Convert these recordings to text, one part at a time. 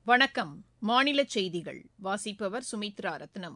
வணக்கம் மாநில செய்திகள் வாசிப்பவர் சுமித்ரா ரத்னம்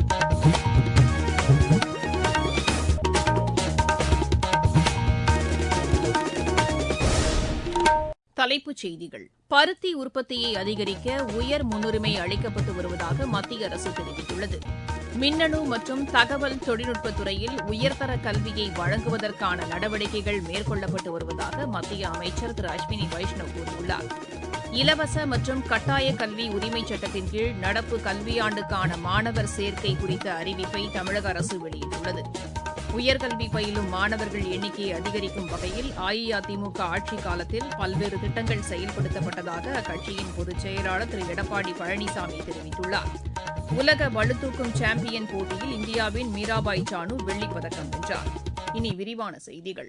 தலைப்புச் செய்திகள் பருத்தி உற்பத்தியை அதிகரிக்க உயர் முன்னுரிமை அளிக்கப்பட்டு வருவதாக மத்திய அரசு தெரிவித்துள்ளது மின்னணு மற்றும் தகவல் தொழில்நுட்பத் துறையில் உயர்தர கல்வியை வழங்குவதற்கான நடவடிக்கைகள் மேற்கொள்ளப்பட்டு வருவதாக மத்திய அமைச்சர் திரு அஸ்வினி வைஷ்ணவ் கூறியுள்ளார் இலவச மற்றும் கட்டாய கல்வி உரிமைச் சட்டத்தின் கீழ் நடப்பு கல்வியாண்டுக்கான மாணவர் சேர்க்கை குறித்த அறிவிப்பை தமிழக அரசு வெளியிட்டுள்ளது உயர்கல்வி பயிலும் மாணவர்கள் எண்ணிக்கையை அதிகரிக்கும் வகையில் அஇஅதிமுக ஆட்சிக் காலத்தில் பல்வேறு திட்டங்கள் செயல்படுத்தப்பட்டதாக அக்கட்சியின் பொதுச் செயலாளர் திரு எடப்பாடி பழனிசாமி தெரிவித்துள்ளார் உலக பளுதூக்கும் சாம்பியன் போட்டியில் இந்தியாவின் மீராபாய் சானு வெள்ளிப் பதக்கம் வென்றார் இனி விரிவான செய்திகள்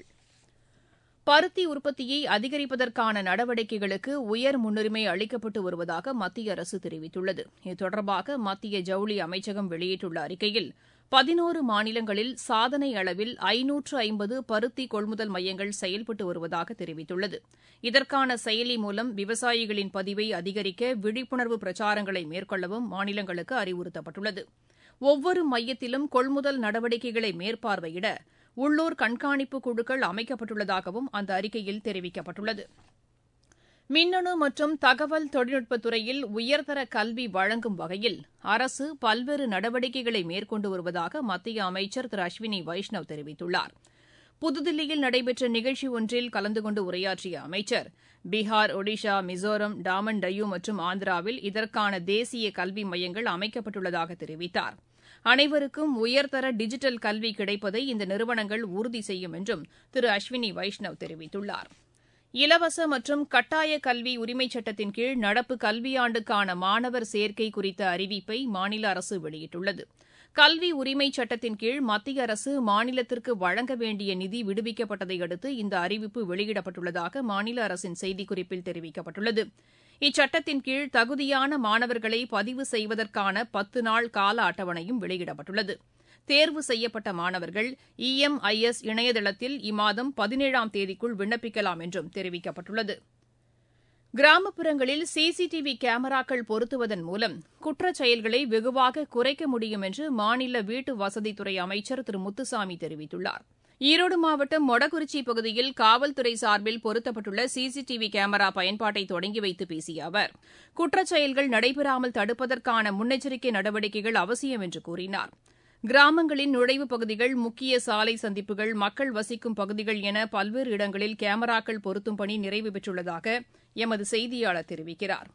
பருத்தி உற்பத்தியை அதிகரிப்பதற்கான நடவடிக்கைகளுக்கு உயர் முன்னுரிமை அளிக்கப்பட்டு வருவதாக மத்திய அரசு தெரிவித்துள்ளது இது தொடர்பாக மத்திய ஜவுளி அமைச்சகம் வெளியிட்டுள்ள அறிக்கையில் பதினோரு மாநிலங்களில் சாதனை அளவில் ஐநூற்று ஐம்பது பருத்தி கொள்முதல் மையங்கள் செயல்பட்டு வருவதாக தெரிவித்துள்ளது இதற்கான செயலி மூலம் விவசாயிகளின் பதிவை அதிகரிக்க விழிப்புணர்வு பிரச்சாரங்களை மேற்கொள்ளவும் மாநிலங்களுக்கு அறிவுறுத்தப்பட்டுள்ளது ஒவ்வொரு மையத்திலும் கொள்முதல் நடவடிக்கைகளை மேற்பார்வையிட உள்ளூர் கண்காணிப்பு குழுக்கள் அமைக்கப்பட்டுள்ளதாகவும் அந்த அறிக்கையில் தெரிவிக்கப்பட்டுள்ளது மின்னணு மற்றும் தகவல் தொழில்நுட்பத் துறையில் உயர்தர கல்வி வழங்கும் வகையில் அரசு பல்வேறு நடவடிக்கைகளை மேற்கொண்டு வருவதாக மத்திய அமைச்சர் திரு அஸ்வினி வைஷ்ணவ் தெரிவித்துள்ளார் புதுதில்லியில் நடைபெற்ற நிகழ்ச்சி ஒன்றில் கலந்து கொண்டு உரையாற்றிய அமைச்சர் பீகார் ஒடிஷா மிசோரம் டாமன் டையூ மற்றும் ஆந்திராவில் இதற்கான தேசிய கல்வி மையங்கள் அமைக்கப்பட்டுள்ளதாக தெரிவித்தார் அனைவருக்கும் உயர்தர டிஜிட்டல் கல்வி கிடைப்பதை இந்த நிறுவனங்கள் உறுதி செய்யும் என்றும் திரு அஸ்வினி வைஷ்ணவ் தெரிவித்துள்ளார் இலவச மற்றும் கட்டாய கல்வி உரிமைச் சட்டத்தின் கீழ் நடப்பு கல்வியாண்டுக்கான மாணவர் சேர்க்கை குறித்த அறிவிப்பை மாநில அரசு வெளியிட்டுள்ளது கல்வி உரிமைச் சட்டத்தின் கீழ் மத்திய அரசு மாநிலத்திற்கு வழங்க வேண்டிய நிதி விடுவிக்கப்பட்டதை அடுத்து இந்த அறிவிப்பு வெளியிடப்பட்டுள்ளதாக மாநில அரசின் செய்திக்குறிப்பில் தெரிவிக்கப்பட்டுள்ளது இச்சட்டத்தின் கீழ் தகுதியான மாணவர்களை பதிவு செய்வதற்கான பத்து நாள் கால அட்டவணையும் வெளியிடப்பட்டுள்ளது தேர்வு செய்யப்பட்ட மாணவர்கள் இஎம்ஐஎஸ் இணையதளத்தில் இம்மாதம் பதினேழாம் தேதிக்குள் விண்ணப்பிக்கலாம் என்றும் தெரிவிக்கப்பட்டுள்ளது கிராமப்புறங்களில் சிசிடிவி கேமராக்கள் பொருத்துவதன் மூலம் குற்றச் செயல்களை வெகுவாக குறைக்க முடியும் என்று மாநில வீட்டு வசதித்துறை அமைச்சர் திரு முத்துசாமி தெரிவித்துள்ளார் ஈரோடு மாவட்டம் மொடக்குறிச்சி பகுதியில் காவல்துறை சார்பில் பொருத்தப்பட்டுள்ள சிசிடிவி கேமரா பயன்பாட்டை தொடங்கி வைத்து பேசிய அவர் குற்றச் செயல்கள் நடைபெறாமல் தடுப்பதற்கான முன்னெச்சரிக்கை நடவடிக்கைகள் அவசியம் என்று கூறினார் கிராமங்களின் நுழைவுப் பகுதிகள் முக்கிய சாலை சந்திப்புகள் மக்கள் வசிக்கும் பகுதிகள் என பல்வேறு இடங்களில் கேமராக்கள் பொருத்தும் பணி நிறைவு பெற்றுள்ளதாக எமது செய்தியாளர் தெரிவிக்கிறார்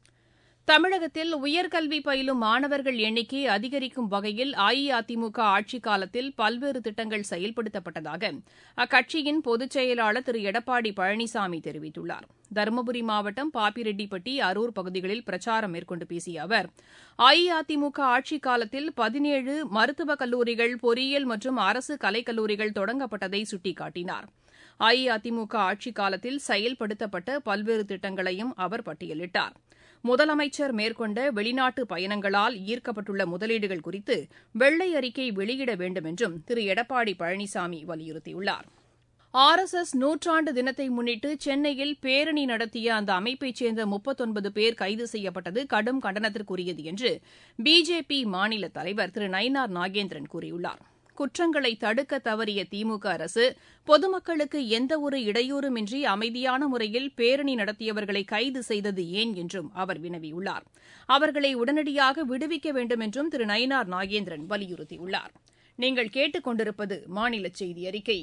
தமிழகத்தில் உயர்கல்வி பயிலும் மாணவர்கள் எண்ணிக்கை அதிகரிக்கும் வகையில் அஇஅதிமுக ஆட்சிக் காலத்தில் பல்வேறு திட்டங்கள் செயல்படுத்தப்பட்டதாக அக்கட்சியின் பொதுச் செயலாளர் திரு எடப்பாடி பழனிசாமி தெரிவித்துள்ளார் தருமபுரி மாவட்டம் பாப்பிரெட்டிப்பட்டி அரூர் பகுதிகளில் பிரச்சாரம் மேற்கொண்டு பேசிய அவர் அஇஅதிமுக ஆட்சிக் காலத்தில் பதினேழு மருத்துவக் கல்லூரிகள் பொறியியல் மற்றும் அரசு கலைக்கல்லூரிகள் தொடங்கப்பட்டதை சுட்டிக்காட்டினார் அஇஅதிமுக ஆட்சிக் காலத்தில் செயல்படுத்தப்பட்ட பல்வேறு திட்டங்களையும் அவர் பட்டியலிட்டார் முதலமைச்சர் மேற்கொண்ட வெளிநாட்டு பயணங்களால் ஈர்க்கப்பட்டுள்ள முதலீடுகள் குறித்து வெள்ளை அறிக்கை வெளியிட வேண்டும் என்றும் திரு எடப்பாடி பழனிசாமி வலியுறுத்தியுள்ளார் ஆர் எஸ் எஸ் நூற்றாண்டு தினத்தை முன்னிட்டு சென்னையில் பேரணி நடத்திய அந்த அமைப்பைச் சேர்ந்த முப்பத்தொன்பது பேர் கைது செய்யப்பட்டது கடும் கண்டனத்திற்குரியது என்று பிஜேபி மாநில தலைவர் திரு நயினார் நாகேந்திரன் கூறியுள்ளார் குற்றங்களை தடுக்க தவறிய திமுக அரசு பொதுமக்களுக்கு எந்தவொரு இடையூறுமின்றி அமைதியான முறையில் பேரணி நடத்தியவர்களை கைது செய்தது ஏன் என்றும் அவர் வினவியுள்ளார் அவர்களை உடனடியாக விடுவிக்க வேண்டும் என்றும் திரு நயினார் நாகேந்திரன் வலியுறுத்தியுள்ளார் நீங்கள் கேட்டுக் கொண்டிருப்பது மாநில செய்தி அறிக்கை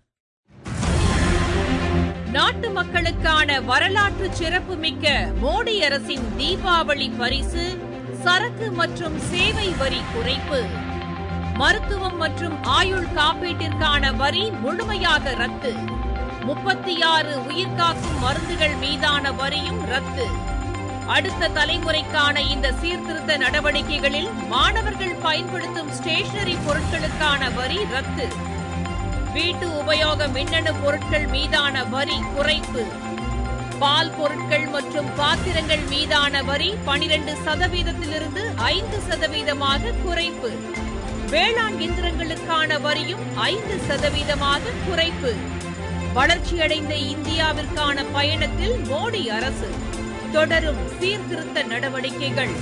நாட்டு மக்களுக்கான வரலாற்று சிறப்புமிக்க மோடி அரசின் தீபாவளி பரிசு சரக்கு மற்றும் சேவை வரி குறைப்பு மருத்துவம் மற்றும் ஆயுள் காப்பீட்டிற்கான வரி முழுமையாக ரத்து முப்பத்தி ஆறு உயிர்காக்கும் மருந்துகள் மீதான வரியும் ரத்து அடுத்த தலைமுறைக்கான இந்த சீர்திருத்த நடவடிக்கைகளில் மாணவர்கள் பயன்படுத்தும் ஸ்டேஷனரி பொருட்களுக்கான வரி ரத்து வீட்டு உபயோக மின்னணு பொருட்கள் மீதான வரி குறைப்பு பால் பொருட்கள் மற்றும் பாத்திரங்கள் மீதான வரி பனிரெண்டு சதவீதத்திலிருந்து ஐந்து சதவீதமாக குறைப்பு வேளாண் இயந்திரங்களுக்கான வரியும் ஐந்து சதவீதமாக குறைப்பு வளர்ச்சியடைந்த இந்தியாவிற்கான பயணத்தில் மோடி அரசு தொடரும் சீர்திருத்த நடவடிக்கைகள்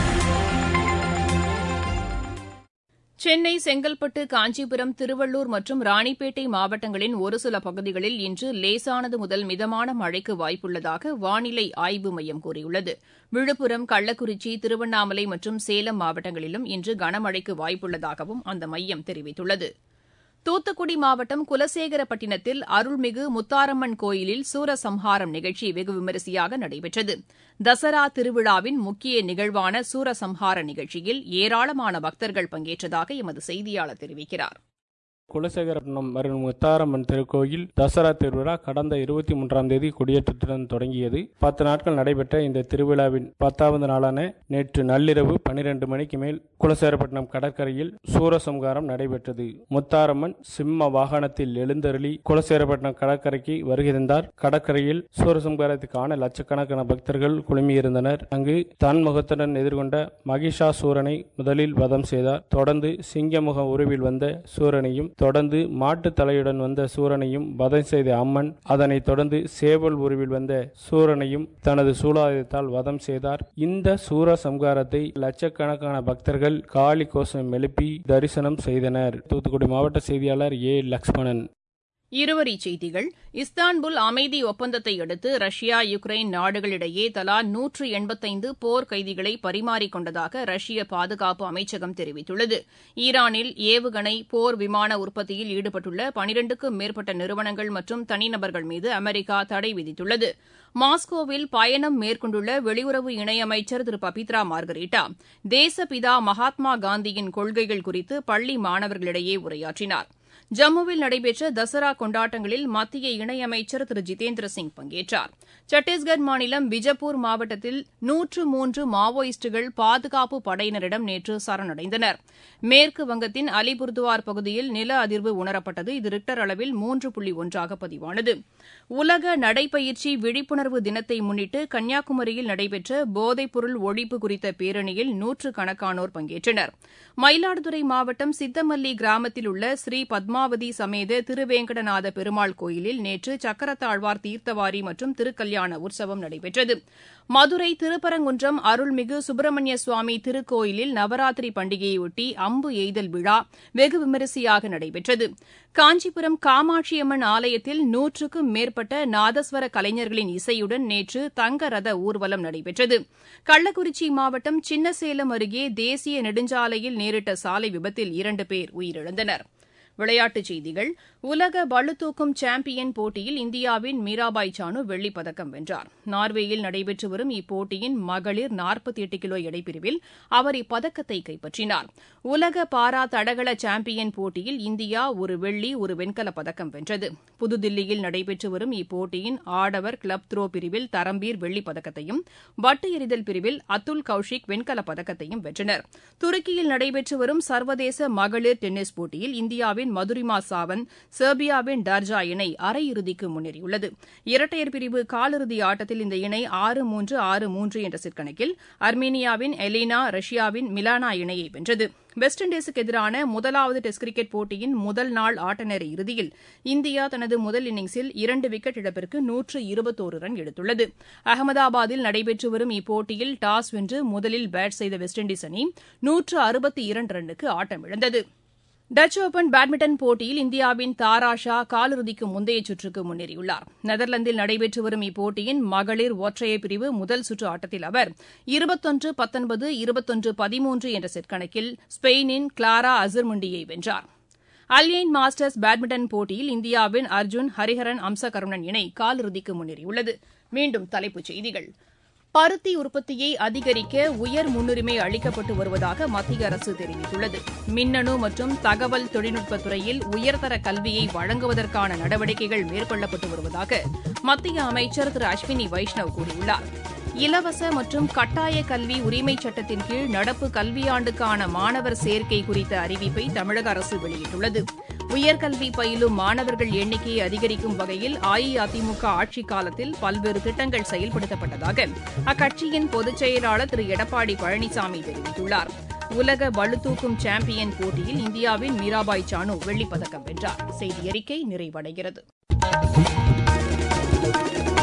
சென்னை செங்கல்பட்டு காஞ்சிபுரம் திருவள்ளூர் மற்றும் ராணிப்பேட்டை மாவட்டங்களின் ஒரு சில பகுதிகளில் இன்று லேசானது முதல் மிதமான மழைக்கு வாய்ப்புள்ளதாக வானிலை ஆய்வு மையம் கூறியுள்ளது விழுப்புரம் கள்ளக்குறிச்சி திருவண்ணாமலை மற்றும் சேலம் மாவட்டங்களிலும் இன்று கனமழைக்கு வாய்ப்புள்ளதாகவும் அந்த மையம் தெரிவித்துள்ளது தூத்துக்குடி மாவட்டம் குலசேகரப்பட்டினத்தில் அருள்மிகு முத்தாரம்மன் கோயிலில் சூரசம்ஹாரம் நிகழ்ச்சி வெகு விமரிசையாக நடைபெற்றது தசரா திருவிழாவின் முக்கிய நிகழ்வான சூரசம்ஹார நிகழ்ச்சியில் ஏராளமான பக்தர்கள் பங்கேற்றதாக எமது செய்தியாளர் தெரிவிக்கிறார் குலசேகரப்பட்டினம் அருள் முத்தாரம்மன் திருக்கோயில் தசரா திருவிழா கடந்த இருபத்தி மூன்றாம் தேதி கொடியேற்றத்துடன் தொடங்கியது பத்து நாட்கள் நடைபெற்ற இந்த திருவிழாவின் பத்தாவது நாளான நேற்று நள்ளிரவு பனிரெண்டு மணிக்கு மேல் குலசேகரப்பட்டினம் கடற்கரையில் சூரசம்காரம் நடைபெற்றது முத்தாரம்மன் சிம்ம வாகனத்தில் எழுந்தருளி குலசேகரப்பட்டினம் கடற்கரைக்கு வருகை தந்தார் கடற்கரையில் சூரசம்காரத்தை காண லட்சக்கணக்கான பக்தர்கள் குழுமியிருந்தனர் அங்கு தன்முகத்துடன் எதிர்கொண்ட மகிஷா சூரனை முதலில் வதம் செய்தார் தொடர்ந்து சிங்கமுக உருவில் வந்த சூரனையும் தொடர்ந்து மாட்டு தலையுடன் வந்த சூரனையும் வதம் செய்த அம்மன் அதனைத் தொடர்ந்து சேவல் உருவில் வந்த சூரனையும் தனது சூலாயுதத்தால் வதம் செய்தார் இந்த சூர சம்காரத்தை லட்சக்கணக்கான பக்தர்கள் காளி கோஷம் எழுப்பி தரிசனம் செய்தனர் தூத்துக்குடி மாவட்ட செய்தியாளர் ஏ லக்ஷ்மணன் இருவரிச் செய்திகள் இஸ்தான்புல் அமைதி ஒப்பந்தத்தை அடுத்து ரஷ்யா யுக்ரைன் நாடுகளிடையே தலா நூற்று எண்பத்தைந்து போர் கைதிகளை பரிமாறிக்கொண்டதாக ரஷ்ய பாதுகாப்பு அமைச்சகம் தெரிவித்துள்ளது ஈரானில் ஏவுகணை போர் விமான உற்பத்தியில் ஈடுபட்டுள்ள பனிரெண்டுக்கும் மேற்பட்ட நிறுவனங்கள் மற்றும் தனிநபர்கள் மீது அமெரிக்கா தடை விதித்துள்ளது மாஸ்கோவில் பயணம் மேற்கொண்டுள்ள வெளியுறவு இணையமைச்சர் திரு பபித்ரா மார்கரீட்டா தேசப்பிதா மகாத்மா காந்தியின் கொள்கைகள் குறித்து பள்ளி மாணவர்களிடையே உரையாற்றினார் ஜம்முவில் நடைபெற்ற தசரா கொண்டாட்டங்களில் மத்திய இணையமைச்சர் திரு ஜிதேந்திர சிங் பங்கேற்றார் சத்தீஸ்கர் மாநிலம் பிஜப்பூர் மாவட்டத்தில் நூற்று மூன்று மாவோயிஸ்டுகள் பாதுகாப்பு படையினரிடம் நேற்று சரணடைந்தனர் மேற்கு வங்கத்தின் அலிபுர்துவார் பகுதியில் நில அதிர்வு உணரப்பட்டது இது ரிக்டர் அளவில் மூன்று புள்ளி ஒன்றாக பதிவானது உலக நடைப்பயிற்சி விழிப்புணர்வு தினத்தை முன்னிட்டு கன்னியாகுமரியில் நடைபெற்ற போதைப்பொருள் ஒழிப்பு குறித்த பேரணியில் நூற்றுக்கணக்கானோர் பங்கேற்றனர் மயிலாடுதுறை மாவட்டம் சித்தமல்லி கிராமத்தில் உள்ள ஸ்ரீ பத்மாவதி சமேத திருவேங்கடநாத பெருமாள் கோயிலில் நேற்று சக்கரத்தாழ்வார் தீர்த்தவாரி மற்றும் திருக்கல்யாண உற்சவம் நடைபெற்றது மதுரை திருப்பரங்குன்றம் அருள்மிகு சுப்பிரமணிய சுவாமி திருக்கோயிலில் நவராத்திரி பண்டிகையொட்டி அம்பு எய்தல் விழா வெகு விமரிசையாக நடைபெற்றது காஞ்சிபுரம் காமாட்சியம்மன் ஆலயத்தில் நூற்றுக்கும் மேற்பட்ட நாதஸ்வர கலைஞர்களின் இசையுடன் நேற்று தங்க ரத ஊர்வலம் நடைபெற்றது கள்ளக்குறிச்சி மாவட்டம் சின்னசேலம் அருகே தேசிய நெடுஞ்சாலையில் நேரிட்ட சாலை விபத்தில் இரண்டு பேர் உயிரிழந்தனர் விளையாட்டுச் செய்திகள் உலக பளுதூக்கும் சாம்பியன் போட்டியில் இந்தியாவின் மீராபாய் சானு வெள்ளிப் பதக்கம் வென்றார் நார்வேயில் நடைபெற்று வரும் இப்போட்டியின் மகளிர் நாற்பத்தி எட்டு கிலோ எடைப்பிரிவில் அவர் இப்பதக்கத்தை கைப்பற்றினார் உலக பாரா தடகள சாம்பியன் போட்டியில் இந்தியா ஒரு வெள்ளி ஒரு வெண்கலப் பதக்கம் வென்றது புதுதில்லியில் நடைபெற்று வரும் இப்போட்டியின் ஆடவர் கிளப் த்ரோ பிரிவில் தரம்பீர் வெள்ளிப் பதக்கத்தையும் வட்டு எறிதல் பிரிவில் அத்துல் கௌஷிக் வெண்கலப் பதக்கத்தையும் வென்றனர் துருக்கியில் நடைபெற்று வரும் சர்வதேச மகளிர் டென்னிஸ் போட்டியில் இந்தியாவின் மதுரிமா சாவந்த் செர்பியாவின் டார்ஜா இணை அரையிறுதிக்கு முன்னேறியுள்ளது இரட்டையர் பிரிவு காலிறுதி ஆட்டத்தில் இந்த இணை ஆறு மூன்று ஆறு மூன்று என்ற செட் கணக்கில் அர்மேனியாவின் எலினா ரஷ்யாவின் மிலானா இணையை வென்றது வெஸ்ட் இண்டீஸுக்கு எதிரான முதலாவது டெஸ்ட் கிரிக்கெட் போட்டியின் முதல் நாள் ஆட்டநேர இறுதியில் இந்தியா தனது முதல் இன்னிங்ஸில் இரண்டு விக்கெட் இழப்பிற்கு நூற்று இருபத்தோரு ரன் எடுத்துள்ளது அகமதாபாத்தில் நடைபெற்று வரும் இப்போட்டியில் டாஸ் வென்று முதலில் பேட் செய்த வெஸ்ட் இண்டீஸ் அணி நூற்று அறுபத்தி இரண்டு ரன்னுக்கு ஆட்டமிழந்தது டச் ஓபன் பேட்மிண்டன் போட்டியில் இந்தியாவின் தாரா ஷா காலிறுதிக்கு முந்தைய சுற்றுக்கு முன்னேறியுள்ளார் நெதர்லாந்தில் நடைபெற்று வரும் இப்போட்டியின் மகளிர் ஒற்றையர் பிரிவு முதல் சுற்று ஆட்டத்தில் அவர் இருபத்தொன்று பத்தொன்பது இருபத்தொன்று பதிமூன்று என்ற செட் கணக்கில் ஸ்பெயினின் கிளாரா அசர்முண்டியை வென்றார் அல்யைன் மாஸ்டர்ஸ் பேட்மிண்டன் போட்டியில் இந்தியாவின் அர்ஜுன் ஹரிஹரன் அம்சகருணன் இணை காலிறுதிக்கு முன்னேறியுள்ளது மீண்டும் தலைப்புச் செய்திகள் பருத்தி உற்பத்தியை அதிகரிக்க உயர் முன்னுரிமை அளிக்கப்பட்டு வருவதாக மத்திய அரசு தெரிவித்துள்ளது மின்னணு மற்றும் தகவல் தொழில்நுட்பத் துறையில் உயர்தர கல்வியை வழங்குவதற்கான நடவடிக்கைகள் மேற்கொள்ளப்பட்டு வருவதாக மத்திய அமைச்சர் திரு அஸ்வினி வைஷ்ணவ் கூறியுள்ளார் இலவச மற்றும் கட்டாய கல்வி உரிமைச் சட்டத்தின் கீழ் நடப்பு கல்வியாண்டுக்கான மாணவர் சேர்க்கை குறித்த அறிவிப்பை தமிழக அரசு வெளியிட்டுள்ளது உயர்கல்வி பயிலும் மாணவர்கள் எண்ணிக்கையை அதிகரிக்கும் வகையில் அஇஅதிமுக ஆட்சிக் காலத்தில் பல்வேறு திட்டங்கள் செயல்படுத்தப்பட்டதாக அக்கட்சியின் பொதுச் செயலாளர் திரு எடப்பாடி பழனிசாமி தெரிவித்துள்ளார் உலக பளுதூக்கும் சாம்பியன் போட்டியில் இந்தியாவின் மீராபாய் சானு வெள்ளிப் பதக்கம் வென்றார் செய்தி அறிக்கை நிறைவடைகிறது